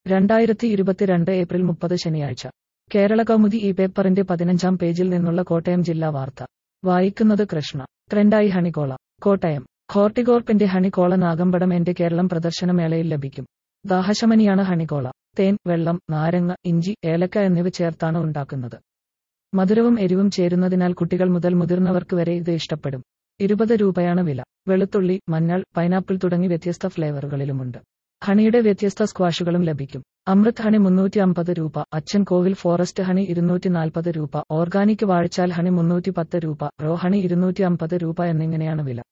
രണ്ടായിരത്തി ഇരുപത്തിരണ്ട് ഏപ്രിൽ മുപ്പത് ശനിയാഴ്ച കേരള കൗമുദി ഈ പേപ്പറിന്റെ പതിനഞ്ചാം പേജിൽ നിന്നുള്ള കോട്ടയം ജില്ലാ വാർത്ത വായിക്കുന്നത് കൃഷ്ണ ട്രെൻഡായി ഹണികോള കോട്ടയം ഹോർട്ടികോർപ്പിന്റെ ഹണികോള നാഗമ്പടം എന്റെ കേരളം പ്രദർശനമേളയിൽ ലഭിക്കും ദാഹശമനിയാണ് ഹണികോള തേൻ വെള്ളം നാരങ്ങ ഇഞ്ചി ഏലക്ക എന്നിവ ചേർത്താണ് ഉണ്ടാക്കുന്നത് മധുരവും എരിവും ചേരുന്നതിനാൽ കുട്ടികൾ മുതൽ മുതിർന്നവർക്ക് വരെ ഇത് ഇഷ്ടപ്പെടും ഇരുപത് രൂപയാണ് വില വെളുത്തുള്ളി മഞ്ഞൾ പൈനാപ്പിൾ തുടങ്ങി വ്യത്യസ്ത ഫ്ലേവറുകളിലുമുണ്ട് ഹണിയുടെ വ്യത്യസ്ത സ്ക്വാഷുകളും ലഭിക്കും അമൃത് ഹണി മുന്നൂറ്റി അമ്പത് രൂപ അച്ഛൻ കോവിൽ ഫോറസ്റ്റ് ഹണി ഇരുന്നൂറ്റി നാൽപ്പത് രൂപ ഓർഗാനിക് വാഴച്ചാൽ ഹണി മുന്നൂറ്റി പത്ത് രൂപ റോ ഹണി ഇരുന്നൂറ്റി അമ്പത് രൂപ എന്നിങ്ങനെയാണ് വില